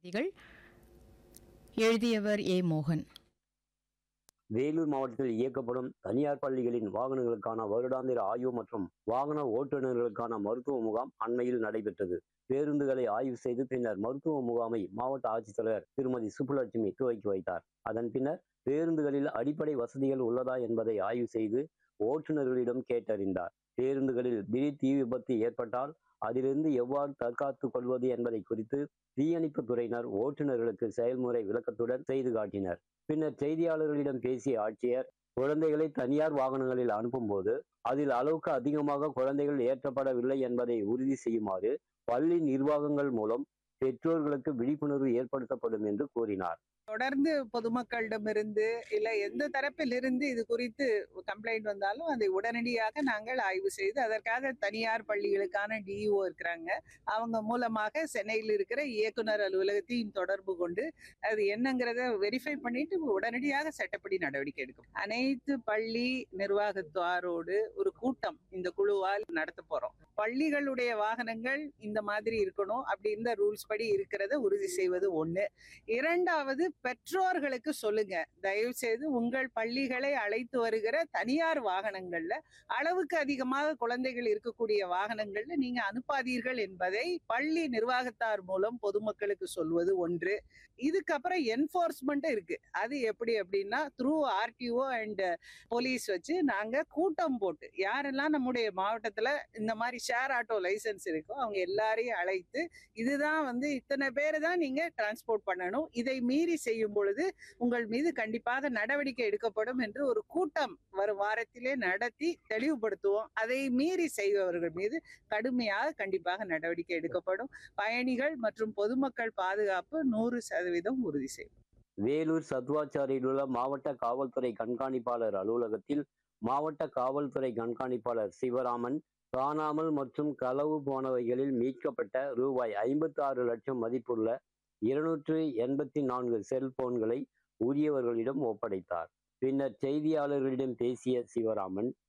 செய்திகள் எழுதியவர் ஏ மோகன் வேலூர் மாவட்டத்தில் இயக்கப்படும் தனியார் பள்ளிகளின் வாகனங்களுக்கான வருடாந்திர ஆய்வு மற்றும் வாகன ஓட்டுநர்களுக்கான மருத்துவ முகாம் அண்மையில் நடைபெற்றது பேருந்துகளை ஆய்வு செய்து பின்னர் மருத்துவ முகாமை மாவட்ட ஆட்சித்தலைவர் திருமதி சுப்புலட்சுமி துவக்கி வைத்தார் அதன் பின்னர் பேருந்துகளில் அடிப்படை வசதிகள் உள்ளதா என்பதை ஆய்வு செய்து ஓட்டுநர்களிடம் கேட்டறிந்தார் பேருந்துகளில் திடீர் தீ விபத்து ஏற்பட்டால் அதிலிருந்து எவ்வாறு தற்காத்துக் கொள்வது என்பதை குறித்து தீயணைப்புத் துறையினர் ஓட்டுநர்களுக்கு செயல்முறை விளக்கத்துடன் செய்து காட்டினர் பின்னர் செய்தியாளர்களிடம் பேசிய ஆட்சியர் குழந்தைகளை தனியார் வாகனங்களில் அனுப்பும்போது அதில் அளவுக்கு அதிகமாக குழந்தைகள் ஏற்றப்படவில்லை என்பதை உறுதி செய்யுமாறு பள்ளி நிர்வாகங்கள் மூலம் பெற்றோர்களுக்கு விழிப்புணர்வு ஏற்படுத்தப்படும் என்று கூறினார் தொடர்ந்து பொதுமக்களிடமிருந்து இல்ல எந்த தரப்பிலிருந்து இது குறித்து கம்ப்ளைண்ட் வந்தாலும் அதை உடனடியாக நாங்கள் ஆய்வு செய்து அதற்காக தனியார் பள்ளிகளுக்கான டிஇஓ இருக்கிறாங்க அவங்க மூலமாக சென்னையில் இருக்கிற இயக்குனர் அலுவலகத்தையும் தொடர்பு கொண்டு அது என்னங்கிறத வெரிஃபை பண்ணிட்டு உடனடியாக சட்டப்படி நடவடிக்கை எடுக்கும் அனைத்து பள்ளி நிர்வாகத்தாரோடு ஒரு கூட்டம் இந்த குழுவால் நடத்த போறோம் பள்ளிகளுடைய வாகனங்கள் இந்த மாதிரி இருக்கணும் அப்படி இந்த ரூல்ஸ் படி இருக்கிறத உறுதி செய்வது ஒண்ணு இரண்டாவது பெற்றோர்களுக்கு சொல்லுங்க தயவு செய்து உங்கள் பள்ளிகளை அழைத்து வருகிற தனியார் வாகனங்கள்ல அளவுக்கு அதிகமாக குழந்தைகள் இருக்கக்கூடிய வாகனங்கள்ல நீங்க அனுப்பாதீர்கள் என்பதை பள்ளி நிர்வாகத்தார் மூலம் பொதுமக்களுக்கு சொல்வது ஒன்று இதுக்கப்புறம் என்போர்ஸ்மெண்ட் இருக்கு அது எப்படி அப்படின்னா த்ரூ ஆர்டிஓ அண்ட் போலீஸ் வச்சு நாங்க கூட்டம் போட்டு யாரெல்லாம் நம்முடைய மாவட்டத்துல இந்த மாதிரி ஷேர் ஆட்டோ லைசன்ஸ் இருக்கோ அவங்க எல்லாரையும் அழைத்து இதுதான் வந்து இத்தனை பேரை தான் நீங்க டிரான்ஸ்போர்ட் பண்ணணும் இதை மீறி செய்யும் பொழுது உங்கள் மீது கண்டிப்பாக நடவடிக்கை எடுக்கப்படும் என்று ஒரு கூட்டம் வரும் வாரத்திலே நடத்தி தெளிவுபடுத்துவோம் அதை மீறி செய்பவர்கள் மீது கடுமையாக கண்டிப்பாக நடவடிக்கை எடுக்கப்படும் பயணிகள் மற்றும் பொதுமக்கள் பாதுகாப்பு நூறு சதவீதம் உறுதி செய்யும் வேலூர் சத்வாச்சாரியில் உள்ள மாவட்ட காவல்துறை கண்காணிப்பாளர் அலுவலகத்தில் மாவட்ட காவல்துறை கண்காணிப்பாளர் சிவராமன் காணாமல் மற்றும் களவு போனவைகளில் மீட்கப்பட்ட ரூபாய் ஐம்பத்தி ஆறு லட்சம் மதிப்புள்ள இருநூற்று எண்பத்தி நான்கு செல்போன்களை உரியவர்களிடம் ஒப்படைத்தார் பின்னர் செய்தியாளர்களிடம் பேசிய சிவராமன்